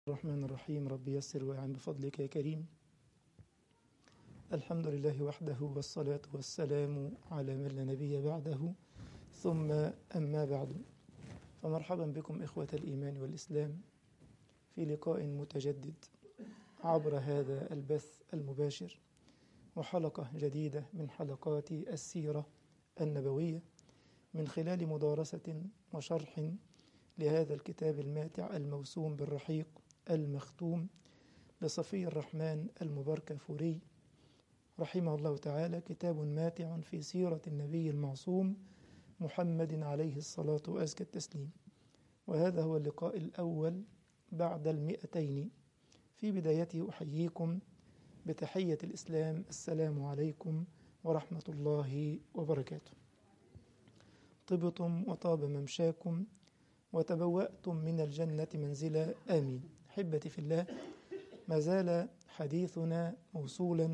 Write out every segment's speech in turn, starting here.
الرحمن الرحيم رب يسر وأعن بفضلك يا كريم الحمد لله وحده والصلاة والسلام على من لا نبي بعده ثم أما بعد فمرحبا بكم إخوة الإيمان والإسلام في لقاء متجدد عبر هذا البث المباشر وحلقة جديدة من حلقات السيرة النبوية من خلال مدارسة وشرح لهذا الكتاب الماتع الموسوم بالرحيق المختوم لصفي الرحمن المباركفوري رحمه الله تعالى كتاب ماتع في سيرة النبي المعصوم محمد عليه الصلاة وأزكى التسليم وهذا هو اللقاء الأول بعد المئتين في بدايته أحييكم بتحية الإسلام السلام عليكم ورحمة الله وبركاته طبتم وطاب ممشاكم وتبوأتم من الجنة منزلا آمين أحبتي في الله ما زال حديثنا موصولا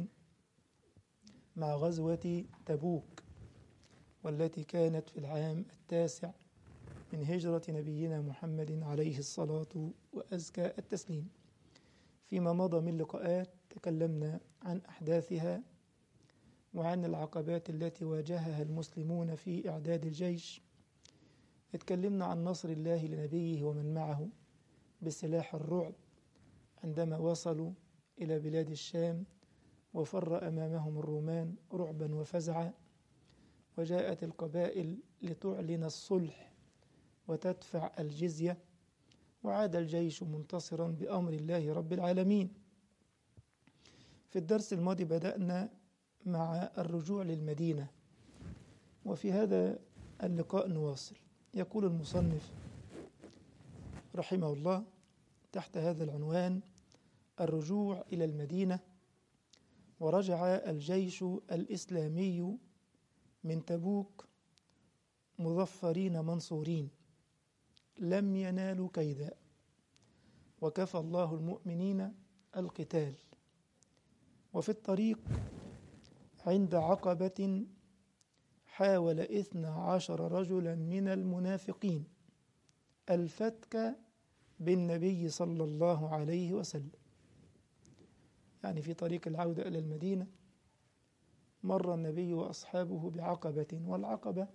مع غزوة تبوك والتي كانت في العام التاسع من هجرة نبينا محمد عليه الصلاة وأزكى التسليم فيما مضى من لقاءات تكلمنا عن أحداثها وعن العقبات التي واجهها المسلمون في إعداد الجيش اتكلمنا عن نصر الله لنبيه ومن معه بسلاح الرعب عندما وصلوا إلى بلاد الشام وفر أمامهم الرومان رعبا وفزعا وجاءت القبائل لتعلن الصلح وتدفع الجزية وعاد الجيش منتصرا بأمر الله رب العالمين في الدرس الماضي بدأنا مع الرجوع للمدينة وفي هذا اللقاء نواصل يقول المصنف رحمه الله تحت هذا العنوان الرجوع إلى المدينة ورجع الجيش الإسلامي من تبوك مظفرين منصورين لم ينالوا كيدا وكفى الله المؤمنين القتال وفي الطريق عند عقبة حاول إثنى عشر رجلا من المنافقين الفتك بالنبي صلى الله عليه وسلم يعني في طريق العودة إلى المدينة مر النبي وأصحابه بعقبة والعقبة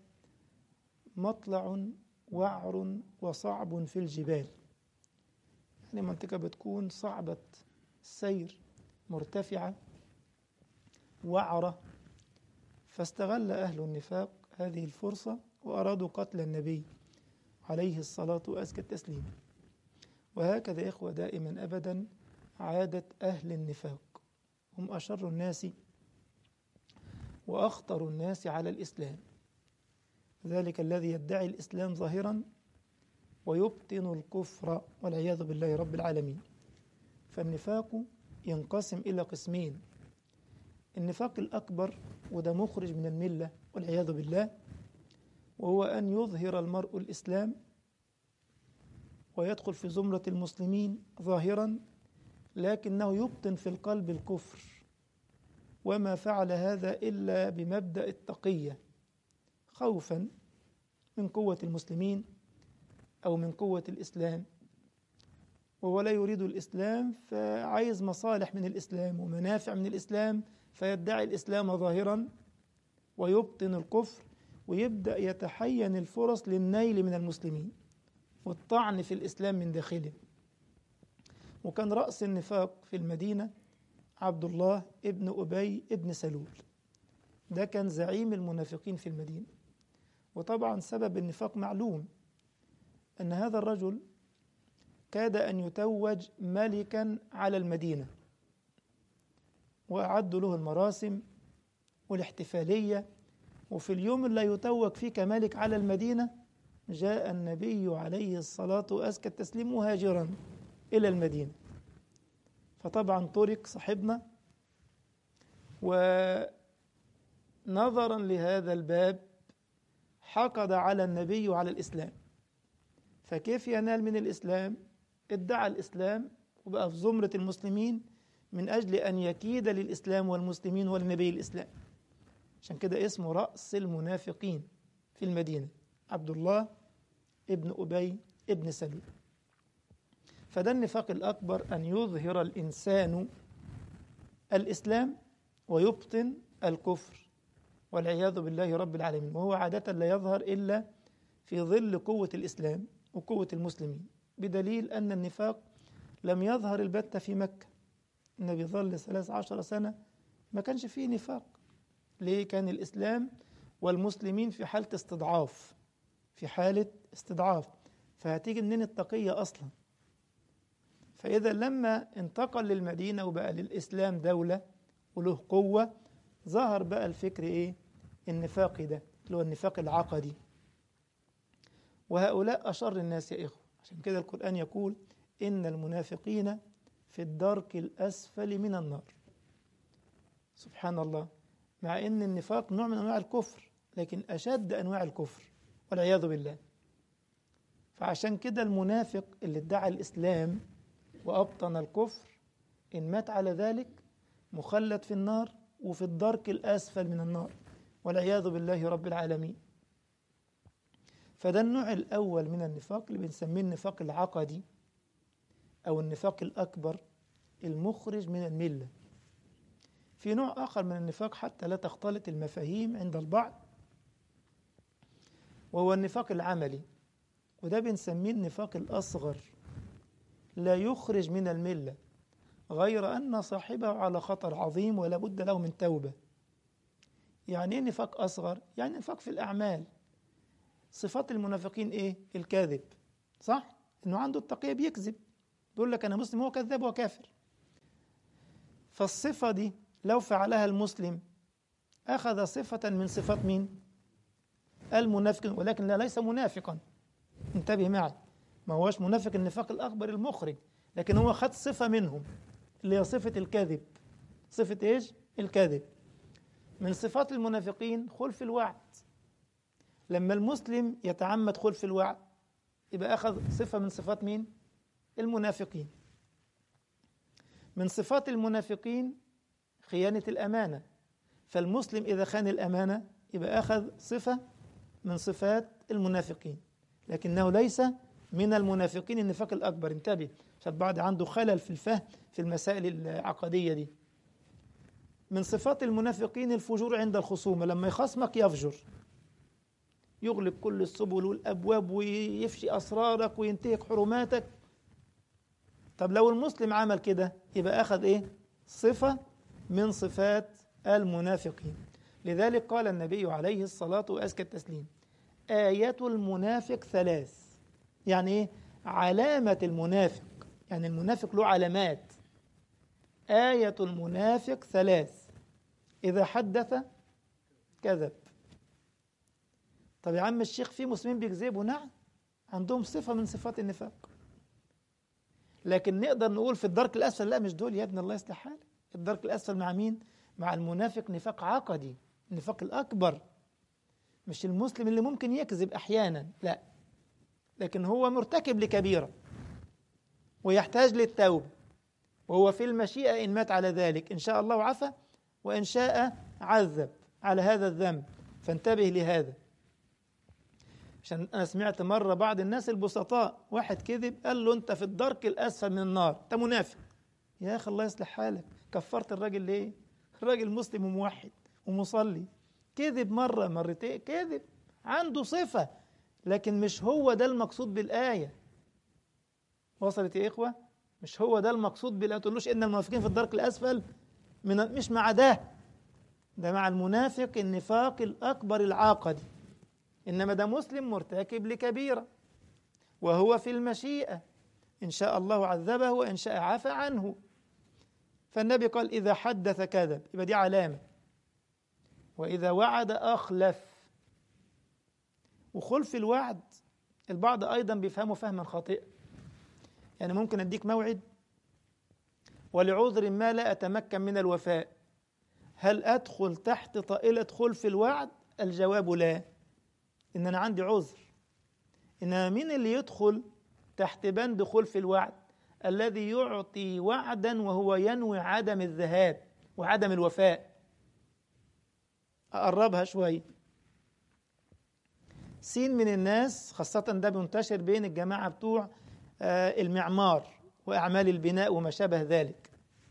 مطلع وعر وصعب في الجبال يعني منطقة بتكون صعبة السير مرتفعة وعرة فاستغل أهل النفاق هذه الفرصة وأرادوا قتل النبي عليه الصلاة وأزكى التسليم وهكذا إخوة دائما أبدا عادة أهل النفاق هم أشر الناس وأخطر الناس على الإسلام ذلك الذي يدعي الإسلام ظاهرا ويبطن الكفر والعياذ بالله رب العالمين فالنفاق ينقسم إلى قسمين النفاق الأكبر وده مخرج من الملة والعياذ بالله وهو أن يظهر المرء الإسلام ويدخل في زمرة المسلمين ظاهرا لكنه يبطن في القلب الكفر وما فعل هذا إلا بمبدأ التقية خوفا من قوة المسلمين أو من قوة الإسلام وهو لا يريد الإسلام فعايز مصالح من الإسلام ومنافع من الإسلام فيدعي الإسلام ظاهرا ويبطن الكفر ويبدأ يتحين الفرص للنيل من المسلمين والطعن في الإسلام من داخله وكان رأس النفاق في المدينة عبد الله ابن أبي ابن سلول ده كان زعيم المنافقين في المدينة وطبعا سبب النفاق معلوم أن هذا الرجل كاد أن يتوج ملكا على المدينة وأعدوا له المراسم والاحتفالية وفي اليوم اللي يتوج فيه كملك على المدينة جاء النبي عليه الصلاة وأزكى التسليم مهاجرا إلى المدينة فطبعا طرق صاحبنا ونظرا لهذا الباب حقد على النبي وعلى الإسلام فكيف ينال من الإسلام ادعى الإسلام وبقى في زمرة المسلمين من أجل أن يكيد للإسلام والمسلمين والنبي الإسلام عشان كده اسمه رأس المنافقين في المدينة عبد الله ابن أبي ابن سلول فده النفاق الأكبر أن يظهر الإنسان الإسلام ويبطن الكفر والعياذ بالله رب العالمين وهو عادة لا يظهر إلا في ظل قوة الإسلام وقوة المسلمين بدليل أن النفاق لم يظهر البتة في مكة النبي ظل ثلاث عشر سنة ما كانش فيه نفاق ليه كان الإسلام والمسلمين في حالة استضعاف في حالة استضعاف فهتيجي منين التقية أصلا فإذا لما انتقل للمدينة وبقى للإسلام دولة وله قوة ظهر بقى الفكر إيه النفاقي ده اللي هو النفاق العقدي وهؤلاء أشر الناس يا إخوة عشان كده القرآن يقول إن المنافقين في الدرك الأسفل من النار سبحان الله مع إن النفاق نوع من أنواع الكفر لكن أشد أنواع الكفر والعياذ بالله فعشان كده المنافق اللي ادعى الإسلام وأبطن الكفر إن مات على ذلك مخلد في النار وفي الدرك الأسفل من النار والعياذ بالله رب العالمين فده النوع الأول من النفاق اللي بنسميه النفاق العقدي أو النفاق الأكبر المخرج من الملة في نوع آخر من النفاق حتى لا تختلط المفاهيم عند البعض وهو النفاق العملي وده بنسميه النفاق الأصغر لا يخرج من الملة غير أن صاحبه على خطر عظيم ولا بد له من توبة يعني ايه نفاق أصغر؟ يعني نفاق في الأعمال صفات المنافقين إيه؟ الكاذب صح؟ إنه عنده التقية بيكذب بيقول لك أنا مسلم هو كذاب وكافر فالصفة دي لو فعلها المسلم أخذ صفة من صفات مين؟ المنافق ولكن لا ليس منافقا انتبه معي ما هوش منافق النفاق الأكبر المخرج لكن هو خد صفة منهم اللي هي صفة الكذب صفة إيش؟ الكذب من صفات المنافقين خلف الوعد لما المسلم يتعمد خلف الوعد يبقى أخذ صفة من صفات مين؟ المنافقين من صفات المنافقين خيانة الأمانة فالمسلم إذا خان الأمانة يبقى أخذ صفة من صفات المنافقين لكنه ليس من المنافقين النفاق الأكبر انتبه عشان بعض عنده خلل في الفهم في المسائل العقدية دي من صفات المنافقين الفجور عند الخصومة لما يخصمك يفجر يغلق كل السبل والأبواب ويفشي أسرارك وينتهك حرماتك طب لو المسلم عمل كده يبقى أخذ إيه صفة من صفات المنافقين لذلك قال النبي عليه الصلاة وأزكى التسليم آية المنافق ثلاث يعني إيه علامة المنافق يعني المنافق له علامات آية المنافق ثلاث إذا حدث كذب طب يا عم الشيخ في مسلمين بيكذبوا نعم عندهم صفة من صفات النفاق لكن نقدر نقول في الدرك الأسفل لا مش دول يا ابن الله يصلح حالك الدرك الأسفل مع مين؟ مع المنافق نفاق عقدي النفاق الأكبر مش المسلم اللي ممكن يكذب أحيانا لا لكن هو مرتكب لكبيرة ويحتاج للتوبة وهو في المشيئة إن مات على ذلك إن شاء الله عفى وإن شاء عذب على هذا الذنب فانتبه لهذا عشان أنا سمعت مرة بعض الناس البسطاء واحد كذب قال له أنت في الدرك الأسفل من النار أنت منافق يا أخي الله يصلح حالك كفرت الراجل ليه الراجل مسلم وموحد ومصلي كذب مرة مرتين كذب عنده صفة لكن مش هو ده المقصود بالآية وصلت يا إخوة مش هو ده المقصود بالآية تقولوش إن المنافقين في الدرك الأسفل من مش مع ده ده مع المنافق النفاق الأكبر العاقدي إنما ده مسلم مرتكب لكبيرة وهو في المشيئة إن شاء الله عذبه وإن شاء عفى عنه فالنبي قال إذا حدث كذب يبقى دي علامة وإذا وعد أخلف وخلف الوعد البعض أيضا بيفهمه فهما خاطئا يعني ممكن أديك موعد ولعذر ما لا أتمكن من الوفاء هل أدخل تحت طائلة خلف الوعد الجواب لا إن أنا عندي عذر إنما مين اللي يدخل تحت بند خلف الوعد الذي يعطي وعدا وهو ينوي عدم الذهاب وعدم الوفاء أقربها شوية سين من الناس خاصة ده منتشر بين الجماعة بتوع المعمار وأعمال البناء وما شابه ذلك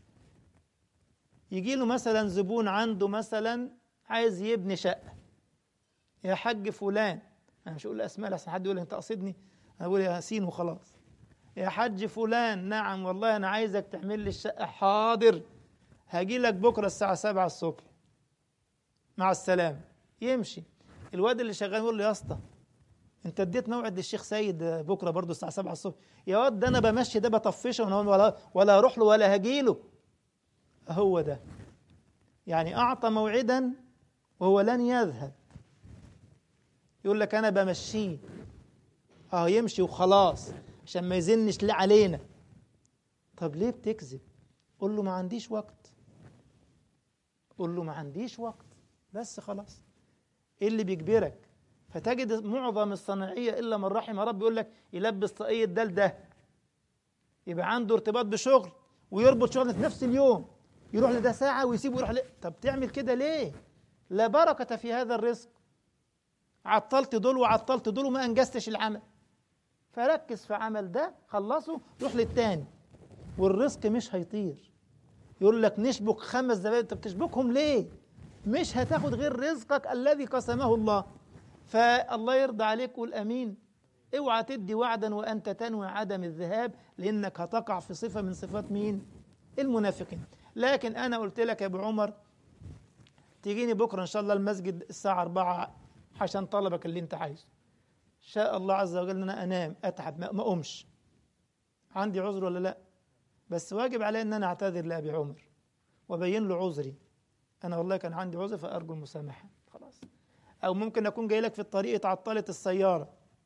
يجي له مثلا زبون عنده مثلا عايز يبني شقة يا حاج فلان أنا مش هقول أسماء لحسن حد يقول أنت قصدني أنا بقول يا سين وخلاص يا حاج فلان نعم والله أنا عايزك تعمل لي الشقة حاضر هاجي لك بكرة الساعة سبعة الصبح مع السلامة يمشي الواد اللي شغال يقول له يا اسطى انت اديت موعد للشيخ سيد بكره برضه الساعه 7 الصبح يا واد ده انا بمشي ده بطفشه ولا ولا اروح له ولا هاجي له هو ده يعني اعطى موعدا وهو لن يذهب يقول لك انا بمشيه اه يمشي وخلاص عشان ما يزنش ليه علينا طب ليه بتكذب قول له ما عنديش وقت قول له ما عنديش وقت بس خلاص ايه اللي بيجبرك فتجد معظم الصناعية إلا من رحم رب يقول لك يلبس طاقية ده لده يبقى عنده ارتباط بشغل ويربط شغل في نفس اليوم يروح لده ساعة ويسيبه يروح ليه طب تعمل كده ليه لا بركة في هذا الرزق عطلت دول وعطلت دول وما أنجزتش العمل فركز في عمل ده خلصه روح للتاني والرزق مش هيطير يقول لك نشبك خمس زبائن انت بتشبكهم ليه مش هتاخد غير رزقك الذي قسمه الله فالله يرضى عليك قول امين اوعى تدي وعدا وانت تنوي عدم الذهاب لانك هتقع في صفه من صفات مين المنافقين لكن انا قلت لك يا ابو عمر تجيني بكره ان شاء الله المسجد الساعه 4 عشان طلبك اللي انت عايزه شاء الله عز وجل ان انا انام اتعب ما اقومش عندي عذر ولا لا بس واجب علي ان انا اعتذر لابي عمر وابين له عذري انا والله كان عندي عذر فارجو المسامحه خلاص او ممكن اكون جاي لك في الطريق اتعطلت السياره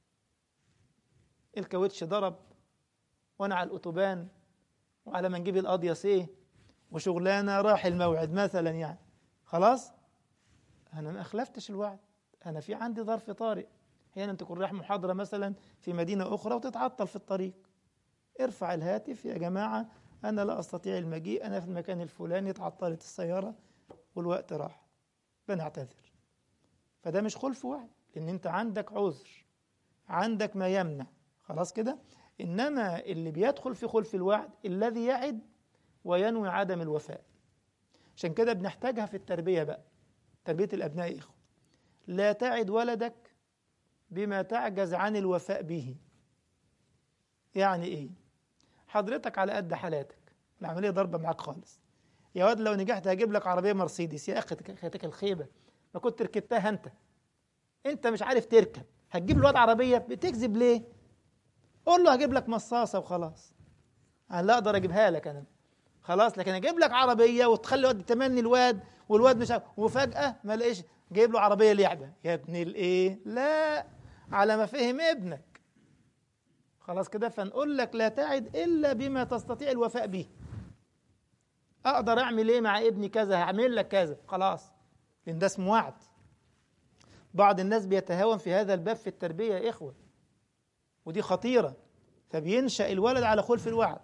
الكاوتش ضرب وانا على الاوتوبان وعلى ما نجيب القضيه ايه وشغلانه راح الموعد مثلا يعني خلاص انا ما اخلفتش الوعد انا في عندي ظرف طارئ احيانا تكون رايح محاضره مثلا في مدينه اخرى وتتعطل في الطريق ارفع الهاتف يا جماعه انا لا استطيع المجيء انا في المكان الفلاني اتعطلت السياره والوقت راح بنعتذر فده مش خلف وعد لان انت عندك عذر عندك ما يمنع خلاص كده انما اللي بيدخل في خلف الوعد الذي يعد وينوي عدم الوفاء عشان كده بنحتاجها في التربيه بقى تربيه الابناء اخوه لا تعد ولدك بما تعجز عن الوفاء به يعني ايه حضرتك على قد حالاتك العمليه ضربه معاك خالص يا واد لو نجحت هجيب لك عربيه مرسيدس يا اخي خيتك الخيبه ما كنت ركبتها انت انت مش عارف تركب هتجيب الواد عربيه بتكذب ليه قول له هجيب لك مصاصه وخلاص انا لا اقدر اجيبها لك انا خلاص لكن اجيب لك عربيه وتخلي الواد تمني الواد والواد مش عارف وفجاه ما لاقيش جايب له عربيه لعبه يا ابن الايه لا على ما فهم ابنك خلاص كده فنقول لك لا تعد الا بما تستطيع الوفاء به اقدر اعمل ايه مع ابني كذا هعمل لك كذا خلاص لان ده اسمه وعد بعض الناس بيتهاون في هذا الباب في التربيه يا اخوه ودي خطيره فبينشا الولد على خلف الوعد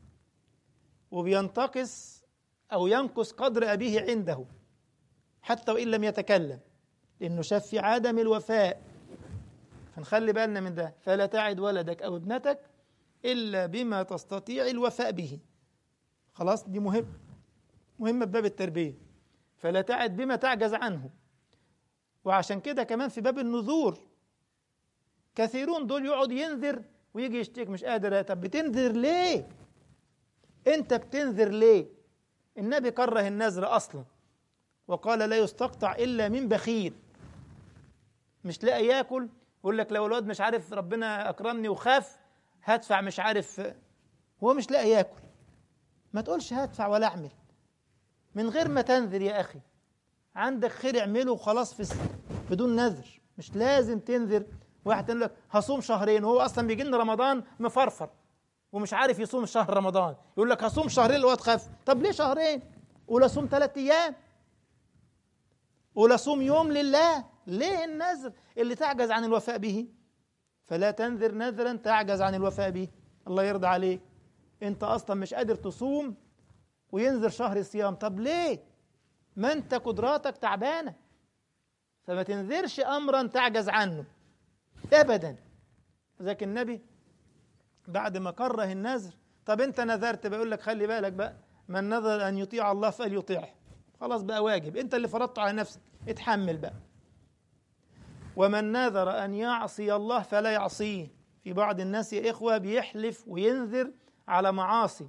وبينتقص او ينقص قدر ابيه عنده حتى وان لم يتكلم لانه شاف في عدم الوفاء فنخلي بالنا من ده فلا تعد ولدك او ابنتك الا بما تستطيع الوفاء به خلاص دي مهم مهمه بباب التربيه فلا تعد بما تعجز عنه وعشان كده كمان في باب النذور كثيرون دول يقعد ينذر ويجي يشتكي مش قادر طب بتنذر ليه انت بتنذر ليه النبي كره النذر اصلا وقال لا يستقطع الا من بخيل مش لاقي ياكل يقول لك لو الواد مش عارف ربنا اكرمني وخاف هدفع مش عارف هو مش لاقي ياكل ما تقولش هدفع ولا اعمل من غير ما تنذر يا اخي عندك خير اعمله وخلاص في بدون نذر مش لازم تنذر واحد يقول لك هصوم شهرين وهو اصلا بيجي لنا رمضان مفرفر ومش عارف يصوم شهر رمضان يقول لك هصوم شهرين الواد خف طب ليه شهرين ولا صوم ثلاث ايام ولا صوم يوم لله ليه النذر اللي تعجز عن الوفاء به فلا تنذر نذرا تعجز عن الوفاء به الله يرضى عليك انت اصلا مش قادر تصوم وينذر شهر الصيام طب ليه ما انت قدراتك تعبانه فما تنذرش امرا تعجز عنه ابدا ذاك النبي بعد ما كره النذر طب انت نذرت بقول لك خلي بالك بقى من نذر ان يطيع الله فليطيعه خلاص بقى واجب انت اللي فرضته على نفسك اتحمل بقى ومن نذر ان يعصي الله فلا يعصيه في بعض الناس يا اخوه بيحلف وينذر على معاصي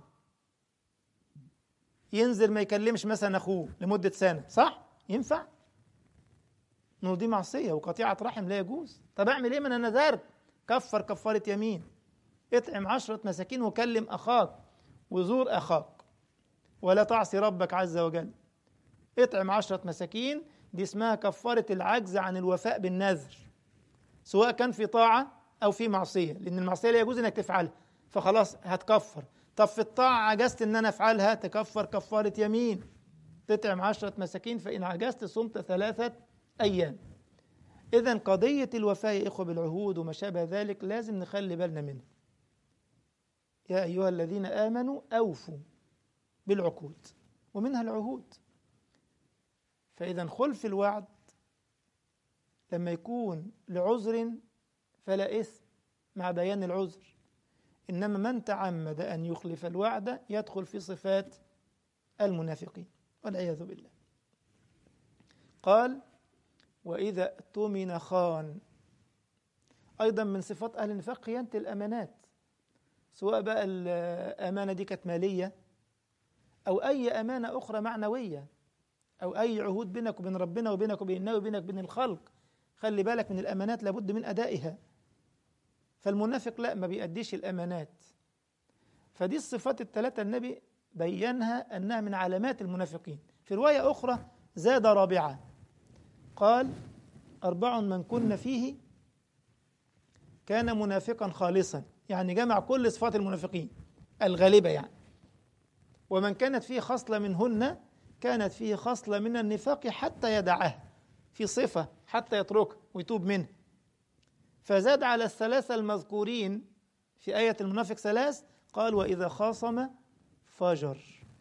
ينزل ما يكلمش مثلا اخوه لمده سنه صح ينفع انه دي معصيه وقطيعه رحم لا يجوز طب اعمل ايه ما انا نذرت كفر كفاره يمين اطعم عشرة مساكين وكلم اخاك وزور اخاك ولا تعصي ربك عز وجل اطعم عشرة مساكين دي اسمها كفارة العجز عن الوفاء بالنذر سواء كان في طاعة أو في معصية لأن المعصية لا يجوز إنك تفعلها فخلاص هتكفر طب في الطاعة عجزت إن أنا أفعلها تكفر كفارة يمين تطعم عشرة مساكين فإن عجزت صمت ثلاثة أيام إذا قضية الوفاء يا إخوة بالعهود وما شابه ذلك لازم نخلي بالنا منها يا أيها الذين آمنوا أوفوا بالعقود ومنها العهود فإذا خلف الوعد لما يكون لعذر فلا إثم مع بيان العذر إنما من تعمد أن يخلف الوعد يدخل في صفات المنافقين والعياذ بالله قال وإذا اؤتمن خان أيضا من صفات أهل النفاق خيانة الأمانات سواء بقى الأمانة دي كانت مالية أو أي أمانة أخرى معنوية أو أي عهود بينك وبين ربنا وبينك وبين النبي وبينك وبين الخلق خلي بالك من الأمانات لابد من أدائها فالمنافق لا ما بيأديش الأمانات فدي الصفات الثلاثة النبي بينها أنها من علامات المنافقين في رواية أخرى زاد رابعة قال أربع من كن فيه كان منافقا خالصا يعني جمع كل صفات المنافقين الغالبة يعني ومن كانت فيه خصلة منهن كانت فيه خصلة من النفاق حتى يدعها في صفة حتى يتركها ويتوب منها فزاد على الثلاثة المذكورين في آية المنافق ثلاث قال وإذا خاصم فجر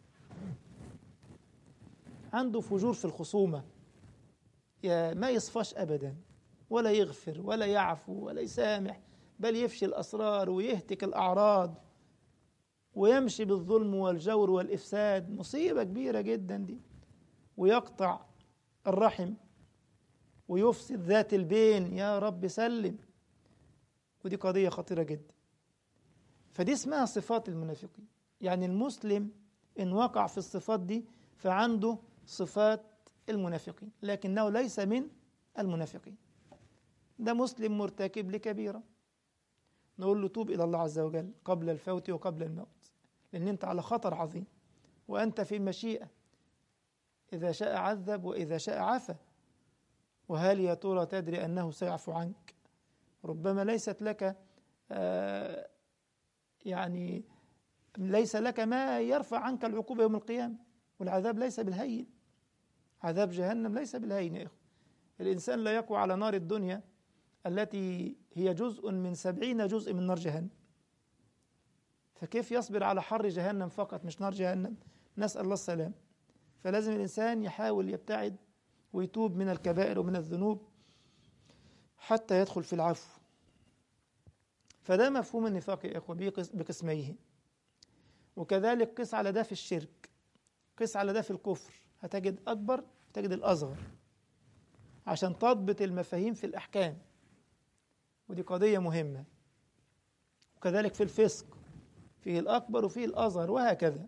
عنده فجور في الخصومة يا ما يصفاش أبدا ولا يغفر ولا يعفو ولا يسامح بل يفشي الأسرار ويهتك الأعراض ويمشي بالظلم والجور والإفساد مصيبة كبيرة جدا دي ويقطع الرحم ويفسد ذات البين يا رب سلم ودي قضية خطيرة جدا فدي اسمها صفات المنافقين يعني المسلم إن وقع في الصفات دي فعنده صفات المنافقين لكنه ليس من المنافقين ده مسلم مرتكب لكبيرة نقول له توب إلى الله عز وجل قبل الفوت وقبل الموت لأن أنت على خطر عظيم وأنت في مشيئة إذا شاء عذب وإذا شاء عفى وهل يا ترى تدري أنه سيعفو عنك ربما ليست لك آه يعني ليس لك ما يرفع عنك العقوبة يوم القيامة والعذاب ليس بالهين عذاب جهنم ليس بالهين يا إخوة الإنسان لا يقوى على نار الدنيا التي هي جزء من سبعين جزء من نار جهنم فكيف يصبر على حر جهنم فقط مش نار جهنم نسأل الله السلام فلازم الإنسان يحاول يبتعد ويتوب من الكبائر ومن الذنوب حتى يدخل في العفو فده مفهوم النفاق يا إخوة بقسميه وكذلك قس على ده في الشرك قس على ده في الكفر هتجد أكبر تجد الأصغر عشان تضبط المفاهيم في الأحكام ودي قضية مهمة وكذلك في الفسق فيه الأكبر وفيه الأصغر وهكذا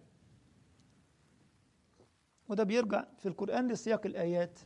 وده بيرجع في القرآن لسياق الآيات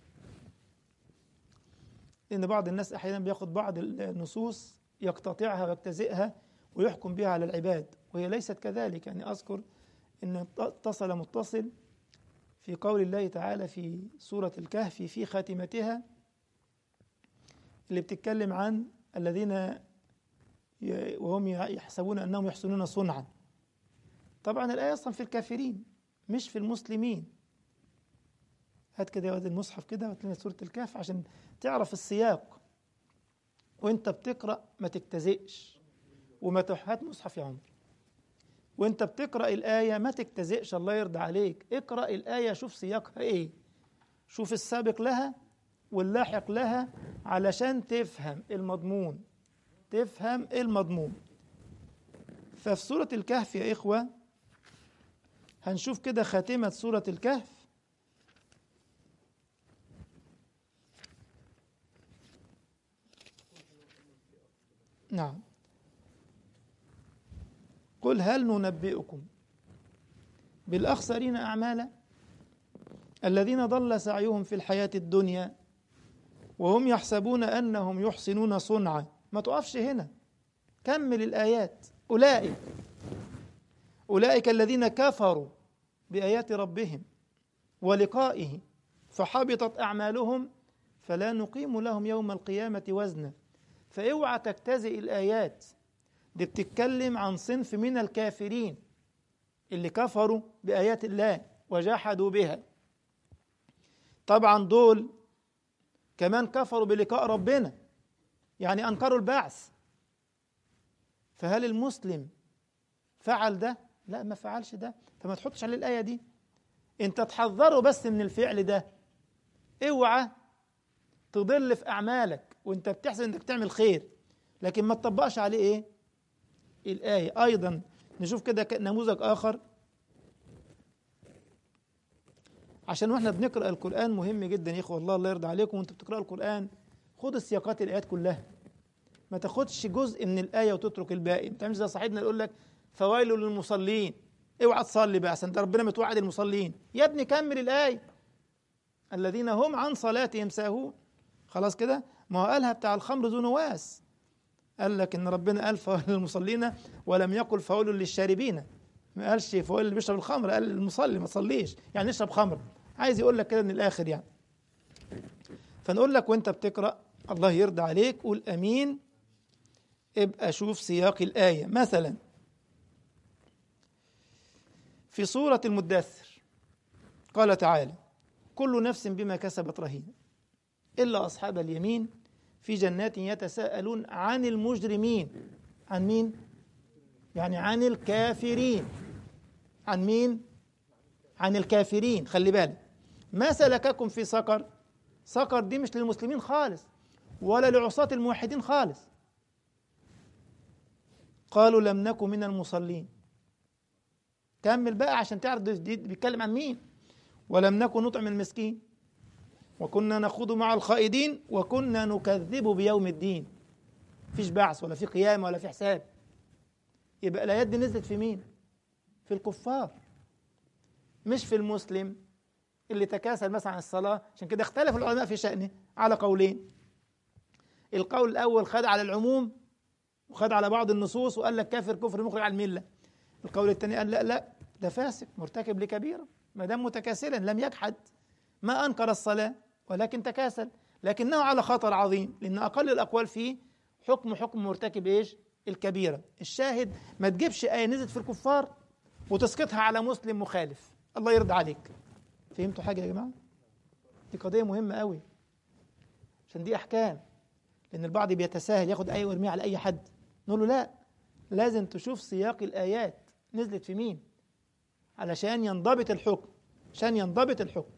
لأن بعض الناس أحيانا بياخد بعض النصوص يقتطعها ويجتزئها ويحكم بها على العباد وهي ليست كذلك يعني أذكر أن اتصل متصل في قول الله تعالى في سورة الكهف في خاتمتها اللي بتتكلم عن الذين وهم يحسبون أنهم يحسنون صنعا طبعا الآية أصلا في الكافرين مش في المسلمين هات كده يا واد المصحف كده وتلاقي سورة الكهف عشان تعرف السياق وانت بتقرأ ما تجتزئش وما هات مصحف يا عمر وانت بتقرأ الآية ما تجتزئش الله يرضى عليك اقرأ الآية شوف سياقها ايه شوف السابق لها واللاحق لها علشان تفهم المضمون تفهم المضمون ففي سورة الكهف يا إخوة هنشوف كده خاتمة سورة الكهف نعم قل هل ننبئكم بالأخسرين أعمالا الذين ضل سعيهم في الحياة الدنيا وهم يحسبون أنهم يحسنون صنعا ما تقفش هنا كمل الآيات أولئك أولئك الذين كفروا بآيات ربهم ولقائه فحبطت أعمالهم فلا نقيم لهم يوم القيامة وزنا فاوعى تجتزئ الآيات دي بتتكلم عن صنف من الكافرين اللي كفروا بآيات الله وجحدوا بها طبعا دول كمان كفروا بلقاء ربنا يعني أنكروا البعث فهل المسلم فعل ده؟ لا ما فعلش ده فما تحطش عليه الآية دي انت تحذره بس من الفعل ده اوعى تضل في أعمالك وانت بتحسن انك تعمل خير لكن ما تطبقش عليه ايه الآية أيضا نشوف كده نموذج آخر عشان واحنا بنقرأ القرآن مهم جدا يا إخوة الله الله يرضى عليكم وانتوا بتقرأوا القرآن خد السياقات الآيات كلها ما تاخدش جزء من الآية وتترك الباقي ما تعملش زي صاحبنا يقول لك فويل للمصلين اوعى تصلي بقى عشان ده ربنا متوعد المصلين يا ابني كمل الآية الذين هم عن صلاتهم ساهون خلاص كده ما هو قالها بتاع الخمر ذو نواس قال لك ان ربنا قال فويل للمصلين ولم يقل فويل للشاربين ما قالش فويل اللي بيشرب الخمر قال المصلي ما تصليش يعني اشرب خمر عايز يقول لك كده من الاخر يعني فنقول لك وانت بتقرا الله يرضى عليك قول امين ابقى شوف سياق الايه مثلا في سوره المدثر قال تعالى كل نفس بما كسبت رهينه الا اصحاب اليمين في جنات يتساءلون عن المجرمين عن مين يعني عن الكافرين عن مين عن الكافرين خلي بالك ما سلككم في سقر سقر دي مش للمسلمين خالص ولا لعصاة الموحدين خالص قالوا لم نكن من المصلين كمل بقى عشان تعرف دي بيتكلم عن مين ولم نكن نطعم المسكين وكنا نخوض مع الخائدين وكنا نكذب بيوم الدين فيش بعث ولا في قيامة ولا في حساب يبقى الآيات دي نزلت في مين في الكفار مش في المسلم اللي تكاسل مثلا عن الصلاة عشان كده اختلف العلماء في شأنه على قولين القول الأول خد على العموم وخد على بعض النصوص وقال لك كافر كفر مخرج عن الملة القول الثاني قال لا لا ده فاسق مرتكب لكبيرة ما دام متكاسلا لم يجحد ما أنكر الصلاة ولكن تكاسل لكنه على خطر عظيم لأن أقل الأقوال فيه حكم حكم مرتكب إيش الكبيرة الشاهد ما تجيبش آية نزلت في الكفار وتسقطها على مسلم مخالف الله يرضى عليك فهمتوا حاجة يا جماعة دي قضية مهمة قوي عشان دي أحكام لأن البعض بيتساهل ياخد آية ويرميها على أي حد نقول له لا لازم تشوف سياق الآيات نزلت في مين علشان ينضبط الحكم عشان ينضبط الحكم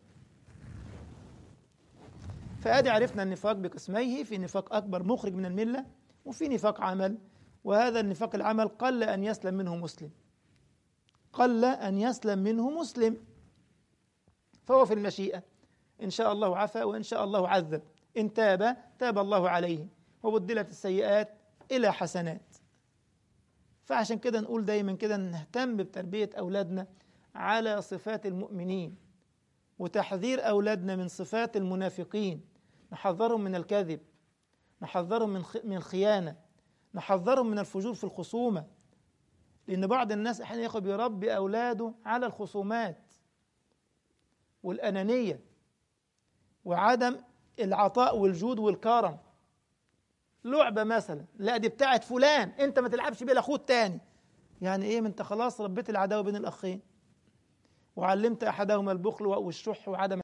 فادي عرفنا النفاق بقسميه في نفاق اكبر مخرج من المله وفي نفاق عمل وهذا النفاق العمل قل ان يسلم منه مسلم قل ان يسلم منه مسلم فهو في المشيئه ان شاء الله عفا وان شاء الله عذب ان تاب تاب الله عليه وبدلت السيئات الى حسنات فعشان كده نقول دايما كده نهتم بتربيه اولادنا على صفات المؤمنين وتحذير اولادنا من صفات المنافقين نحذرهم من الكذب نحذرهم من من الخيانه نحذرهم من الفجور في الخصومه لان بعض الناس احيانا ياخد يربي اولاده على الخصومات والانانيه وعدم العطاء والجود والكرم لعبه مثلا لا دي بتاعت فلان انت ما تلعبش بيها لاخوه التاني يعني ايه ما انت خلاص ربيت العداوه بين الاخين وعلمت احدهما البخل والشح وعدم